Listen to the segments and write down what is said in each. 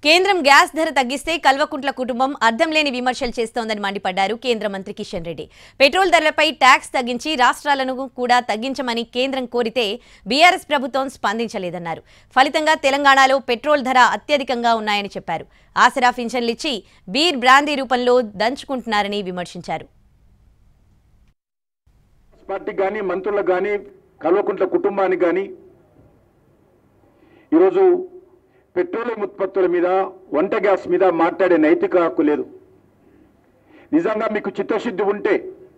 కేంద్రం గ్యాస్ ధర తగ్గిస్తే కల్వకుంట్ల కుటుంబం అర్థం లేని విమర్శలు చేస్తోందని మండిపడ్డారు కేంద్ర మంత్రి కిషన్ రెడ్డి పెట్రోల్ ధరలపై ట్యాక్స్ తగ్గించి రాష్ట్రాలను కూడా తగ్గించమని కేంద్రం కోరితే బీఆర్ఎస్ ప్రభుత్వం స్పందించలేదన్నారు ఫలితంగా తెలంగాణలో పెట్రోల్ ధర అత్యధికంగా ఉన్నాయని చెప్పారు ఆసరా పింఛన్లిచ్చి బీర్ బ్రాందీ రూపంలో దంచుకుంటున్నారని విమర్శించారు పార్టీకి కానీ మంత్రులకు కానీ కల్వకుంట్ల కుటుంబానికి కానీ ఈరోజు పెట్రోలియం ఉత్పత్తుల మీద వంట గ్యాస్ మీద మాట్లాడే నైతిక హక్కు లేదు నిజంగా మీకు చిత్తశుద్ధి ఉంటే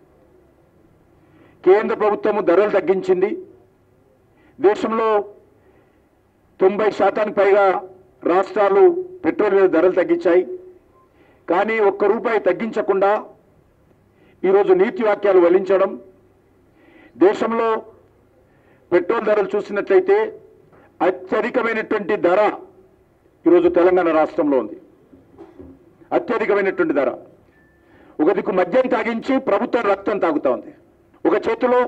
కేంద్ర ప్రభుత్వము ధరలు తగ్గించింది దేశంలో తొంభై శాతానికి పైగా రాష్ట్రాలు పెట్రోల్ మీద ధరలు తగ్గించాయి కానీ ఒక్క రూపాయి తగ్గించకుండా ఈరోజు నీతి వాక్యాలు వలించడం దేశంలో పెట్రోల్ ధరలు చూసినట్లయితే అత్యధికమైనటువంటి ధర ఈరోజు తెలంగాణ రాష్ట్రంలో ఉంది అత్యధికమైనటువంటి ధర ఒక దిక్కు మద్యం తాగించి ప్రభుత్వం రక్తం తాగుతా ఉంది ఒక చేతిలో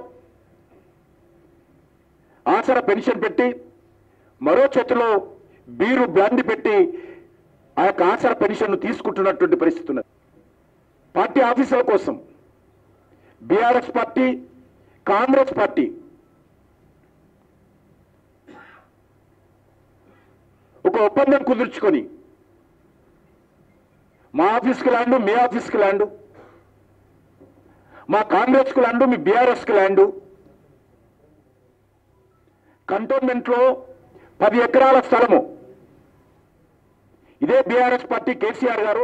ఆసర పెన్షన్ పెట్టి మరో చేతిలో బీరు బ్రాండి పెట్టి ఆ యొక్క ఆసర పెన్షన్ను తీసుకుంటున్నటువంటి పరిస్థితి ఉన్నది పార్టీ ఆఫీసుల కోసం బీఆర్ఎస్ పార్టీ కాంగ్రెస్ పార్టీ ఒక ఒప్పందం కుదుర్చుకొని మా ఆఫీస్కి ల్యాండు మీ ఆఫీస్కి ల్యాండు మా కాంగ్రెస్కి ల్యాండు మీ బీఆర్ఎస్కి ల్యాండు కంటోన్మెంట్లో పది ఎకరాల స్థలము ఇదే బీఆర్ఎస్ పార్టీ కేసీఆర్ గారు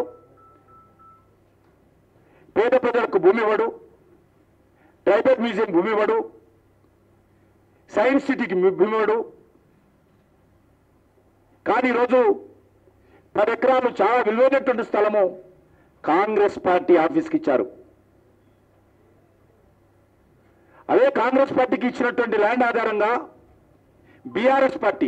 పేద ప్రజలకు భూమి ఇవ్వడు ట్రైబల్ మ్యూజియం భూమి ఇవ్వడు సైన్స్ సిటీకి భూమి ఇవ్వడు కానీ ఈరోజు పది ఎకరాలు చాలా విలువైనటువంటి స్థలము కాంగ్రెస్ పార్టీ ఆఫీస్కి ఇచ్చారు అదే కాంగ్రెస్ పార్టీకి ఇచ్చినటువంటి ల్యాండ్ ఆధారంగా బీఆర్ఎస్ పార్టీ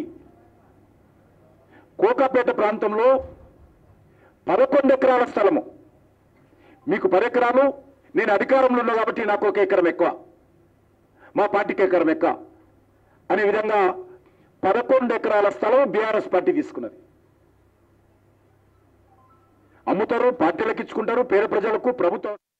కోకాపేట ప్రాంతంలో పదకొండు ఎకరాల స్థలము మీకు పది ఎకరాలు నేను అధికారంలో ఉన్నా కాబట్టి నాకు ఒక ఎకరం ఎక్కువ మా పార్టీకి ఎకరం ఎక్కువ అనే విధంగా పదకొండు ఎకరాల స్థలం బీఆర్ఎస్ పార్టీ తీసుకున్నది అమ్ముతారు పార్టీలకు ఇచ్చుకుంటారు పేద ప్రజలకు ప్రభుత్వం